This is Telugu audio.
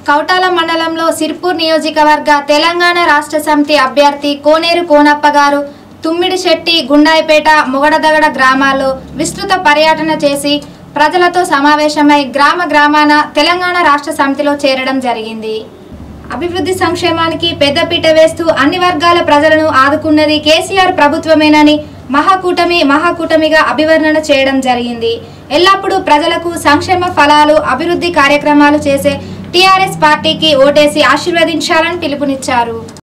కౌటాల మండలంలో సిర్పూర్ నియోజకవర్గ తెలంగాణ రాష్ట్ర సమితి అభ్యర్థి కోనేరు కోనప్ప గారు తుమ్మిడి శెట్టి గుండాయిపేట మొగడదగడ గ్రామాల్లో విస్తృత పర్యటన చేసి ప్రజలతో సమావేశమై గ్రామ గ్రామాన తెలంగాణ రాష్ట్ర సమితిలో చేరడం జరిగింది అభివృద్ధి సంక్షేమానికి పెద్దపీట వేస్తూ అన్ని వర్గాల ప్రజలను ఆదుకున్నది కేసీఆర్ ప్రభుత్వమేనని మహాకూటమి మహాకూటమిగా అభివర్ణన చేయడం జరిగింది ఎల్లప్పుడూ ప్రజలకు సంక్షేమ ఫలాలు అభివృద్ధి కార్యక్రమాలు చేసే టీఆర్ఎస్ పార్టీకి ఓటేసి ఆశీర్వదించాలని పిలుపునిచ్చారు